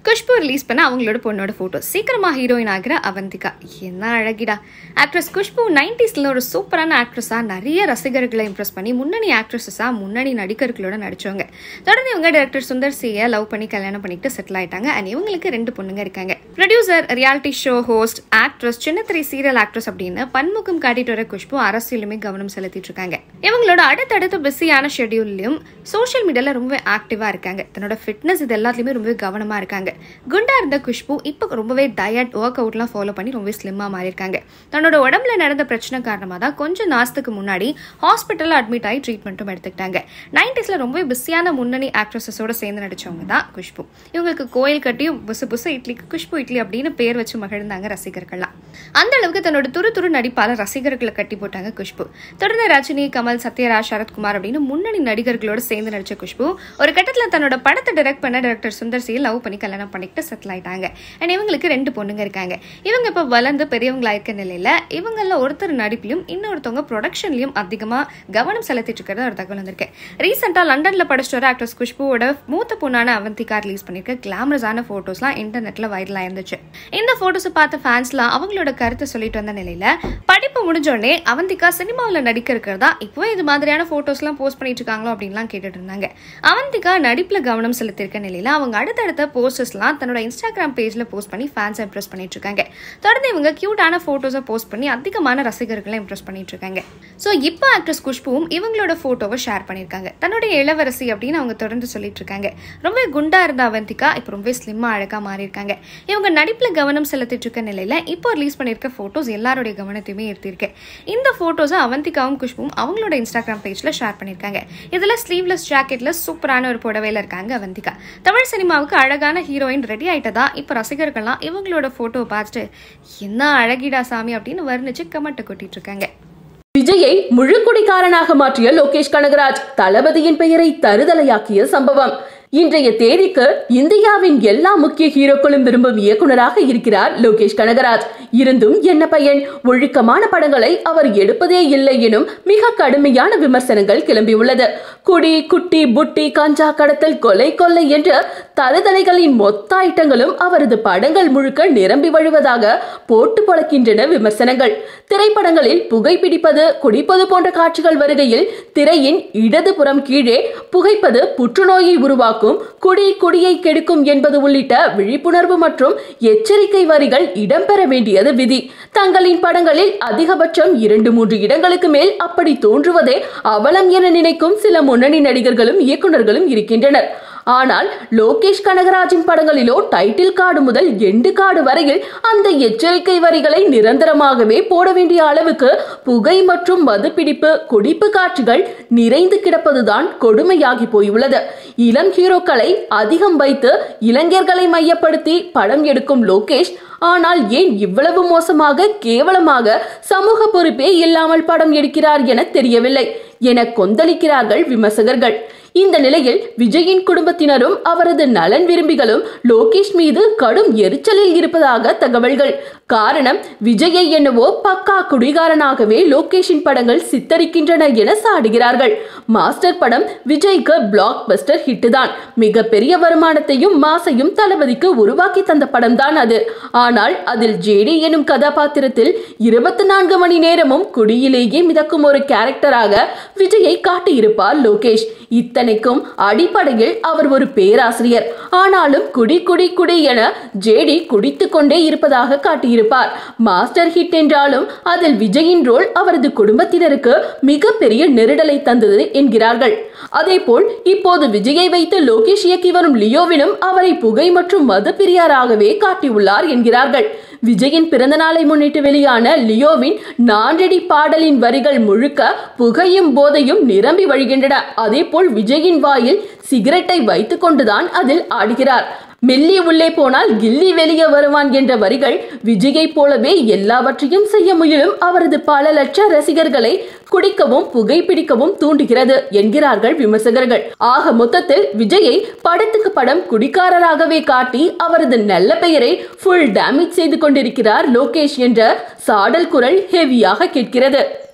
Khushbu release பண்ண அவங்களோட பொண்ணோட ஃபோட்டோ சீக்கிரமாக ஹீரோயின் ஆகிற அவந்திகா என்ன அழகிடா ஆக்ட்ரஸ் குஷ்பு நைன்டிஸில் ஒரு சூப்பரான ஆக்ட்ரஸாக நிறைய ரசிகர்களை இம்ப்ரெஸ் பண்ணி முன்னணி ஆக்ட்ரஸஸாக முன்னணி நடிகர்களோட நடிச்சவங்க தொடர்ந்து இவங்க டைரக்டர் சுந்தர் சியை லவ் பண்ணி கல்யாணம் பண்ணிட்டு செட்டில் ஆயிட்டாங்க அண்ட் இவங்களுக்கு ரெண்டு பொண்ணுங்க இருக்காங்க producer reality show host actress சின்னத்திரை சீரியல் ஆக்ட்ரஸ் அப்படின்னு பன்முகம் காட்டிட்டு வர குஷ்பு அரசியலுமே கவனம் செலுத்திட்டு இருக்காங்க இவங்களோட அடுத்தடுத்த பிஸியான ஷெடியூல்லையும் சோஷியல் மீடியால ரொம்பவே ஆக்டிவா இருக்காங்க தன்னோட ஃபிட்னஸ் இது எல்லாத்துலயுமே ரொம்பவே கவனமா இருக்காங்க குண்டா இருந்த குஷ்பு இப்போ ரொம்பவே டயட் ஒர்க் அவுட்லாம் ஃபாலோ பண்ணி ரொம்பவே ஸ்லிம்மா மாறியிருக்காங்க தன்னோட உடம்புல நடந்த பிரச்சனை காரணமாக தான் கொஞ்சம் நாசத்துக்கு முன்னாடி ஹாஸ்பிட்டலில் அட்மிட் ஆகி ட்ரீட்மெண்ட்டும் எடுத்துக்கிட்டாங்க நைன்டிஸ்ல ரொம்பவே பிஸியான முன்னணி ஆக்ட்ரஸஸோட சேர்ந்து நடிச்சவங்க தான் குஷ்பு இவங்களுக்கு கோயில் கட்டியும் புசு புசு இட்லிக்கு குஷ்பு இட்லி அப்படின்னு பேர் வச்சு மகிழ்ந்தாங்க ரசிகர்கள்லாம் அந்த அளவுக்கு தன்னோட துரு துரு நடிப்பால ரசிகர்களை கட்டி போட்டாங்க குஷ்பு தொடர்ந்து ரஜினி கமல் சத்யராஜ் சரத்குமார் அப்படின்னு முன்னணி நடிகர்களோட சேர்ந்து நடிச்ச குஷ்பு ஒரு கட்டத்தில் தன்னோட படத்தை டைரக்ட் பண்ண டைரக்டர் சுந்தர் சியை லவ் பண்ணி கல்யாணம் பண்ணிட்டு செட்டில் ஆயிட்டாங்க அண்ட் இவங்களுக்கு ரெண்டு பொண்ணுங்க இருக்காங்க இவங்க இப்போ வளர்ந்து பெரியவங்களா இருக்க நிலையில இவங்கள ஒருத்தர் நடிப்பிலும் இன்னொருத்தவங்க ப்ரொடக்ஷன்லயும் அதிகமா கவனம் செலுத்திட்டு இருக்கிறது ஒரு தகவல் வந்திருக்கு ரீசெண்டா லண்டன்ல படிச்சிட்டு வர ஆக்ட்ரஸ் குஷ்புவோட மூத்த பொண்ணான அவந்திகா ரிலீஸ் பண்ணிருக்க கிளாமரஸான போட்டோஸ்லாம் இன்டர்நெட்ல வைரலா இருந்துச்சு இந்த போட்டோஸ் பார்த்த ஃபேன்ஸ்லாம் அவங்களோட கருத்தை சொல்லிட்டு வந்த நிலையில படிப்பு முடிஞ்ச உடனே அவந்திகா சினிமாவில் நடிக்க இருக்கிறதா இப்போ இது மாதிரியான போட்டோஸ்லாம் போஸ்ட் பண்ணிட்டு இருக்காங்களோ அப்படின்லாம் கேட்டுட்டு இருந்தாங்க அவந்திகா நடிப்புல கவனம் செலுத்தியிருக்க நிலையில அவங்க அடுத்தடுத்த போஸ்டர்ஸ்லாம் தன்னோட இன்ஸ்டாகிராம் பேஜ்ல போஸ்ட் பண்ணி ஃபேன்ஸ் இம்ப்ரெஸ் பண்ணிட்டு இருக்காங்க தொடர்ந்து இவங்க கியூட்டான போட்டோஸை போஸ்ட் பண்ணி அதிகமான ரசிகர்களை இம்ப்ரெஸ் பண்ணிட்டு இருக்காங்க ஸோ இப்போ ஆக்ட்ரஸ் குஷ்புவும் இவங்களோட போட்டோவை ஷேர் பண்ணியிருக்காங்க தன்னுடைய இளவரசி அப்படின்னு அவங்க தொடர்ந்து சொல்லிட்டு இருக்காங்க ரொம்ப குண்டா இருந்த அவந்திகா இப்போ ரொம்ப ஸ்லிம்மா அழகா மாறி இருக்காங்க இவங்க நடிப்புல கவனம் செலுத்திட்டு இருக்க நிலையில இப்போ ரிலீஸ் பண்ணியிருக்க போட்டோஸ் எல்லாருடைய கவனத்தையுமே ஈர்த்திருக்கு இந்த போட்டோஸை அவந்திகாவும் குஷ்புவும் அவங்களோட இன்ஸ்டாகிராம் பேஜ்ல ஷேர் பண்ணியிருக்காங்க இதுல ஸ்லீவ்லெஸ் ஜாக்கெட்ல சூப்பரான ஒரு புடவையில இருக்காங்க அவந்திகா தமிழ் சினிமாவுக்கு அழகான ஹீரோயின் ரெடி ஆயிட்டதா இப்போ ரசிகர்கள்லாம் இவங்களோட போட்டோ பார்த்துட்டு என்ன அழகிடா சாமி அப்படின்னு வர்ணிச்சு கமெண்ட் கொட்டிட்டு இருக்காங்க விஜயை முழு குடிகாரனாக மாற்றிய லோகேஷ் கனகராஜ் தளபதியின் பெயரை தருதலையாக்கிய சம்பவம் இன்றைய தேதிக்கு இந்தியாவின் எல்லா முக்கிய ஹீரோக்களும் விரும்பும் இயக்குனராக இருக்கிறார் லோகேஷ் கனகராஜ் இருந்தும் என்ன பயன் ஒழுக்கமான படங்களை அவர் எடுப்பதே இல்லை எனும் மிக கடுமையான விமர்சனங்கள் கிளம்பியுள்ளது குடி குட்டி புட்டி கஞ்சா கடத்தல் கொலை கொள்ளை என்ற தருதலைகளின் மொத்த ஐட்டங்களும் அவரது படங்கள் முழுக்க நிரம்பி வழிவதாக போட்டு பொழக்கின்றன விமர்சனங்கள் திரைப்படங்களில் புகைப்பிடிப்பது குடிப்பது போன்ற காட்சிகள் வருகையில் திரையின் இடதுபுறம் கீழே புகைப்பது புற்றுநோயை உருவாக்கும் குடி குடியை கெடுக்கும் என்பது உள்ளிட்ட விழிப்புணர்வு மற்றும் எச்சரிக்கை வரிகள் இடம்பெற வேண்டியது விதி தங்களின் படங்களில் அதிகபட்சம் இரண்டு மூன்று இடங்களுக்கு மேல் அப்படி தோன்றுவதே அவலம் என நினைக்கும் சில முன்னணி நடிகர்களும் இயக்குனர்களும் இருக்கின்றனர் ஆனால் லோகேஷ் கனகராஜின் படங்களிலோ டைட்டில் கார்டு முதல் எண்டு கார்டு வரையில் அந்த எச்சரிக்கை வரிகளை நிரந்தரமாகவே போட வேண்டிய அளவுக்கு புகை மற்றும் மதுப்பிடிப்பு குடிப்பு காட்சிகள் நிறைந்து கிடப்பதுதான் கொடுமையாகி போயுள்ளது இளம் ஹீரோக்களை அதிகம் வைத்து இளைஞர்களை மையப்படுத்தி படம் எடுக்கும் லோகேஷ் ஆனால் ஏன் இவ்வளவு மோசமாக கேவலமாக சமூக பொறுப்பே இல்லாமல் படம் எடுக்கிறார் என தெரியவில்லை என கொந்தளிக்கிறார்கள் விமர்சகர்கள் இந்த நிலையில் விஜயின் குடும்பத்தினரும் அவரது நலன் விரும்பிகளும் லோகேஷ் மீது கடும் எரிச்சலில் இருப்பதாக தகவல்கள் காரணம் விஜயை என்னவோ பக்கா குடிகாரனாகவே லோகேஷின் படங்கள் சித்தரிக்கின்றன என சாடுகிறார்கள் மாஸ்டர் படம் விஜய்க்கு பிளாக் பஸ்டர் ஹிட் தான் மிகப்பெரிய வருமானத்தையும் மாசையும் தளபதிக்கு உருவாக்கி தந்த படம் தான் அது ஆனால் அதில் ஜேடி எனும் கதாபாத்திரத்தில் இருபத்தி நான்கு மணி நேரமும் குடியிலேயே மிதக்கும் ஒரு கேரக்டராக விஜயை காட்டியிருப்பார் லோகேஷ் இத்தனைக்கும் அடிப்படையில் அவர் ஒரு பேராசிரியர் ஆனாலும் குடி குடி குடி என ஜேடி குடித்து கொண்டே இருப்பதாக காட்டியிருப்பார் மாஸ்டர் ஹிட் என்றாலும் அதில் விஜயின் ரோல் அவரது குடும்பத்தினருக்கு மிகப்பெரிய நெருடலை தந்தது என்கிறார்கள் அதேபோல் இப்போது விஜயை வைத்து லோகேஷ் இயக்கி வரும் லியோவிலும் அவரை புகை மற்றும் மது பிரியாராகவே காட்டியுள்ளார் என்கிறார்கள் விஜயின் பிறந்த நாளை முன்னிட்டு வெளியான லியோவின் நான்டடி பாடலின் வரிகள் முழுக்க புகையும் போதையும் நிரம்பி வழிகின்றன அதேபோல் விஜயின் வாயில் சிகரெட்டை வைத்துக் கொண்டுதான் அதில் ஆடுகிறார் மெல்லி உள்ளே போனால் கில்லி வெளியே வருவான் என்ற வரிகள் விஜயை போலவே எல்லாவற்றையும் செய்ய முயலும் அவரது பல லட்ச ரசிகர்களை குடிக்கவும் புகைப்பிடிக்கவும் தூண்டுகிறது என்கிறார்கள் விமர்சகர்கள் ஆக மொத்தத்தில் விஜயை படத்துக்கு படம் குடிக்காரராகவே காட்டி அவரது நல்ல பெயரை ஃபுல் டேமேஜ் செய்து கொண்டிருக்கிறார் லோகேஷ் என்ற சாடல் குரல் ஹெவியாக கேட்கிறது